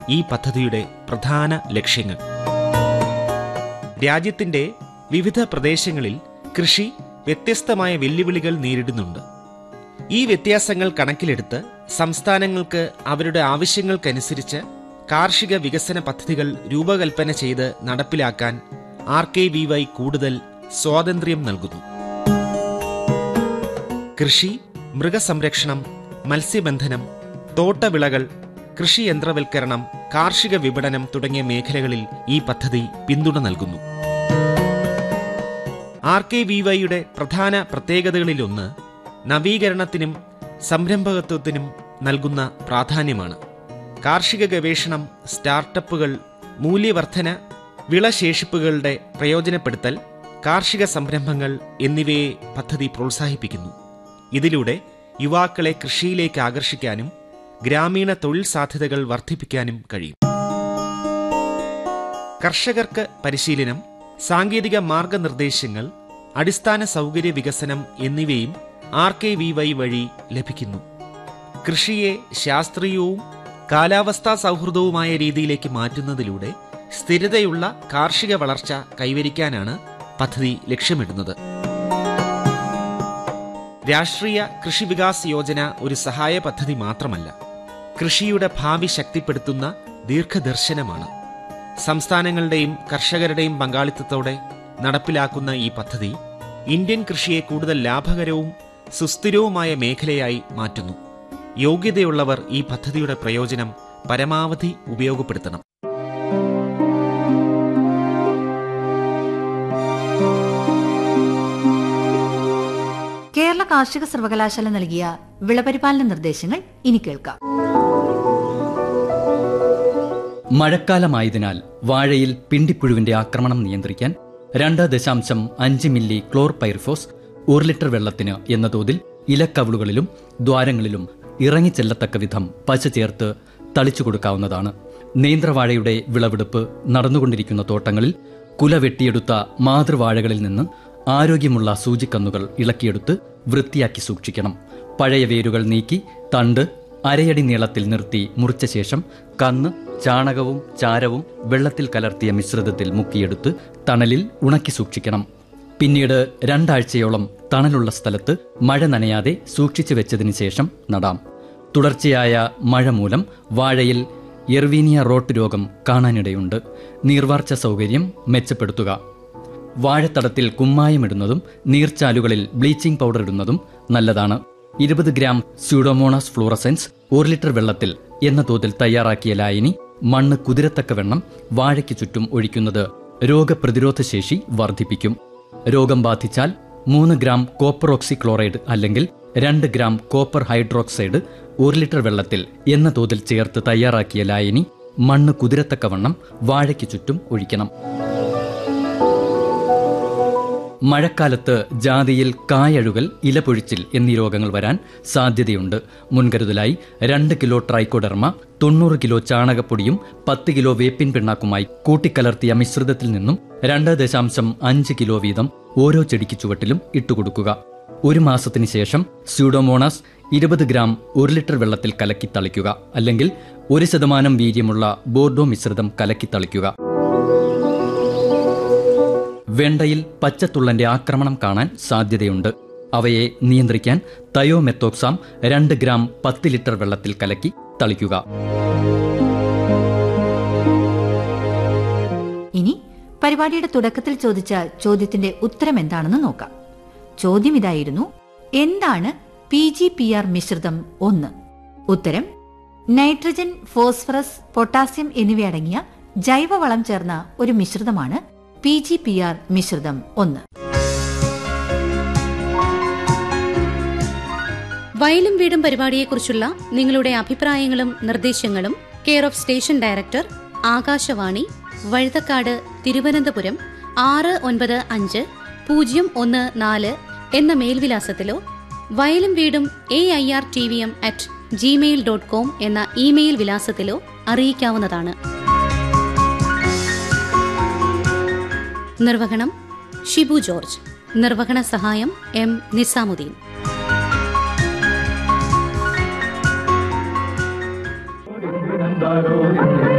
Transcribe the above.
ഈ പദ്ധതിയുടെ പ്രധാന ലക്ഷ്യങ്ങൾ രാജ്യത്തിന്റെ വിവിധ പ്രദേശങ്ങളിൽ കൃഷി വ്യത്യസ്തമായ വെല്ലുവിളികൾ നേരിടുന്നുണ്ട് ഈ വ്യത്യാസങ്ങൾ കണക്കിലെടുത്ത് സംസ്ഥാനങ്ങൾക്ക് അവരുടെ ആവശ്യങ്ങൾക്കനുസരിച്ച് കാർഷിക വികസന പദ്ധതികൾ രൂപകൽപ്പന ചെയ്ത് നടപ്പിലാക്കാൻ ആർ കെ വി വൈ കൂടുതൽ സ്വാതന്ത്ര്യം നൽകുന്നു കൃഷി മൃഗസംരക്ഷണം മത്സ്യബന്ധനം തോട്ടവിളകൾ കൃഷി യന്ത്രവൽക്കരണം കാർഷിക വിപണനം തുടങ്ങിയ മേഖലകളിൽ ഈ പദ്ധതി പിന്തുണ നൽകുന്നു ആർ കെ വി വൈയുടെ പ്രധാന പ്രത്യേകതകളിലൊന്ന് നവീകരണത്തിനും സംരംഭകത്വത്തിനും നൽകുന്ന പ്രാധാന്യമാണ് കാർഷിക ഗവേഷണം സ്റ്റാർട്ടപ്പുകൾ മൂല്യവർധന വിളശേഷിപ്പുകളുടെ പ്രയോജനപ്പെടുത്തൽ കാർഷിക സംരംഭങ്ങൾ എന്നിവയെ പദ്ധതി പ്രോത്സാഹിപ്പിക്കുന്നു ഇതിലൂടെ യുവാക്കളെ കൃഷിയിലേക്ക് ആകർഷിക്കാനും ഗ്രാമീണ തൊഴിൽ സാധ്യതകൾ വർദ്ധിപ്പിക്കാനും കഴിയും കർഷകർക്ക് പരിശീലനം സാങ്കേതിക മാർഗനിർദ്ദേശങ്ങൾ അടിസ്ഥാന സൗകര്യ വികസനം എന്നിവയും ആർ കെ വി വൈ വഴി ലഭിക്കുന്നു കൃഷിയെ ശാസ്ത്രീയവും കാലാവസ്ഥാ സൗഹൃദവുമായ രീതിയിലേക്ക് മാറ്റുന്നതിലൂടെ സ്ഥിരതയുള്ള കാർഷിക വളർച്ച കൈവരിക്കാനാണ് പദ്ധതി ലക്ഷ്യമിടുന്നത് രാഷ്ട്രീയ കൃഷി വികാസ് യോജന ഒരു സഹായ പദ്ധതി മാത്രമല്ല കൃഷിയുടെ ഭാവി ശക്തിപ്പെടുത്തുന്ന ദീർഘദർശനമാണ് സംസ്ഥാനങ്ങളുടെയും കർഷകരുടെയും പങ്കാളിത്തത്തോടെ നടപ്പിലാക്കുന്ന ഈ പദ്ധതി ഇന്ത്യൻ കൃഷിയെ കൂടുതൽ ലാഭകരവും സുസ്ഥിരവുമായ മേഖലയായി മാറ്റുന്നു യോഗ്യതയുള്ളവർ ഈ പദ്ധതിയുടെ പ്രയോജനം പരമാവധി ഉപയോഗപ്പെടുത്തണം കേരള കാർഷിക സർവകലാശാല നൽകിയ വിളപരിപാലന നിർദ്ദേശങ്ങൾ ഇനി കേൾക്കാം മഴക്കാലമായതിനാൽ വാഴയിൽ പിണ്ടിപ്പുഴുവിന്റെ ആക്രമണം നിയന്ത്രിക്കാൻ രണ്ട് ദശാംശം അഞ്ച് മില്ലി ക്ലോർ പൈർഫോസ് ഒരു ലിറ്റർ വെള്ളത്തിന് എന്ന തോതിൽ ഇലക്കവിളുകളിലും ദ്വാരങ്ങളിലും ഇറങ്ങിച്ചെല്ലത്തക്ക വിധം പശ ചേർത്ത് തളിച്ചു കൊടുക്കാവുന്നതാണ് നേന്ത്രവാഴയുടെ വിളവെടുപ്പ് നടന്നുകൊണ്ടിരിക്കുന്ന തോട്ടങ്ങളിൽ കുല വെട്ടിയെടുത്ത മാതൃവാഴകളിൽ നിന്ന് ആരോഗ്യമുള്ള സൂചിക്കന്നുകൾ ഇളക്കിയെടുത്ത് വൃത്തിയാക്കി സൂക്ഷിക്കണം പഴയ വേരുകൾ നീക്കി തണ്ട് അരയടി നീളത്തിൽ നിർത്തി മുറിച്ച ശേഷം കന്ന് ചാണകവും ചാരവും വെള്ളത്തിൽ കലർത്തിയ മിശ്രിതത്തിൽ മുക്കിയെടുത്ത് തണലിൽ ഉണക്കി സൂക്ഷിക്കണം പിന്നീട് രണ്ടാഴ്ചയോളം തണലുള്ള സ്ഥലത്ത് മഴ നനയാതെ സൂക്ഷിച്ചു വെച്ചതിന് ശേഷം നടാം തുടർച്ചയായ മഴ മൂലം വാഴയിൽ എർവീനിയ റോട്ട് രോഗം കാണാനിടയുണ്ട് നീർവാർച്ച സൗകര്യം മെച്ചപ്പെടുത്തുക വാഴത്തടത്തിൽ കുമ്മായമിടുന്നതും നീർച്ചാലുകളിൽ ബ്ലീച്ചിംഗ് പൗഡർ ഇടുന്നതും നല്ലതാണ് ഇരുപത് ഗ്രാം സ്യൂഡോമോണാസ് ഫ്ലൂറസെൻസ് ഒരു ലിറ്റർ വെള്ളത്തിൽ എന്ന തോതിൽ തയ്യാറാക്കിയ ലായനി മണ്ണ് കുതിരത്തക്കവണ്ണം വാഴയ്ക്ക് ചുറ്റും ഒഴിക്കുന്നത് രോഗപ്രതിരോധ ശേഷി വർദ്ധിപ്പിക്കും രോഗം ബാധിച്ചാൽ മൂന്ന് ഗ്രാം കോപ്പർ ഓക്സിക്ലോറൈഡ് അല്ലെങ്കിൽ രണ്ട് ഗ്രാം കോപ്പർ ഹൈഡ്രോക്സൈഡ് ഒരു ലിറ്റർ വെള്ളത്തിൽ എന്ന തോതിൽ ചേർത്ത് തയ്യാറാക്കിയ ലായനി മണ്ണ് കുതിരത്തക്കവണ്ണം വാഴയ്ക്ക് ചുറ്റും ഒഴിക്കണം മഴക്കാലത്ത് ജാതിയിൽ കായഴുകൽ ഇലപൊഴിച്ചിൽ എന്നീ രോഗങ്ങൾ വരാൻ സാധ്യതയുണ്ട് മുൻകരുതലായി രണ്ട് കിലോ ട്രൈക്കോഡെർമ തൊണ്ണൂറ് കിലോ ചാണകപ്പൊടിയും പത്ത് കിലോ വേപ്പിൻ പിണ്ണാക്കുമായി കൂട്ടിക്കലർത്തിയ മിശ്രിതത്തിൽ നിന്നും രണ്ട് ദശാംശം അഞ്ച് കിലോ വീതം ഓരോ ചെടിക്ക് ചുവട്ടിലും ഇട്ടുകൊടുക്കുക ഒരു മാസത്തിന് ശേഷം സ്യൂഡോമോണാസ് ഇരുപത് ഗ്രാം ഒരു ലിറ്റർ വെള്ളത്തിൽ കലക്കി തളിക്കുക അല്ലെങ്കിൽ ഒരു ശതമാനം വീര്യമുള്ള ബോർഡോ മിശ്രിതം കലക്കി തളിക്കുക വെണ്ടയിൽ പച്ചത്തുള്ളന്റെ ആക്രമണം കാണാൻ സാധ്യതയുണ്ട് അവയെ നിയന്ത്രിക്കാൻ തയോമെത്തോക്സാം രണ്ട് ഗ്രാം പത്ത് ലിറ്റർ വെള്ളത്തിൽ കലക്കി തളിക്കുക ഇനി പരിപാടിയുടെ തുടക്കത്തിൽ ചോദിച്ച ചോദ്യത്തിന്റെ ഉത്തരം എന്താണെന്ന് നോക്കാം ചോദ്യം ഇതായിരുന്നു എന്താണ് പി ജി പി ആർ മിശ്രിതം ഒന്ന് ഉത്തരം നൈട്രജൻ ഫോസ്ഫറസ് പൊട്ടാസ്യം എന്നിവയടങ്ങിയ ജൈവവളം ചേർന്ന ഒരു മിശ്രിതമാണ് പി ജി പി ആർ മിശ്രിതം ഒന്ന് വയലും വീടും പരിപാടിയെക്കുറിച്ചുള്ള നിങ്ങളുടെ അഭിപ്രായങ്ങളും നിർദ്ദേശങ്ങളും care of station director Akashvani Vazhuthacaud Thiruvananthapuram ആറ് ഒൻപത് അഞ്ച് പൂജ്യം ഒന്ന് നാല് എന്ന മേൽവിലാസത്തിലോ വയലും വീടും A I R T V M at Gmail dot com എന്ന ഇമെയിൽ വിലാസത്തിലോ അറിയിക്കാവുന്നതാണ് നിർവഹണം ഷിബു ജോർജ് നിർവഹണ സഹായം എം നിസാമുദ്ദീൻ Daro,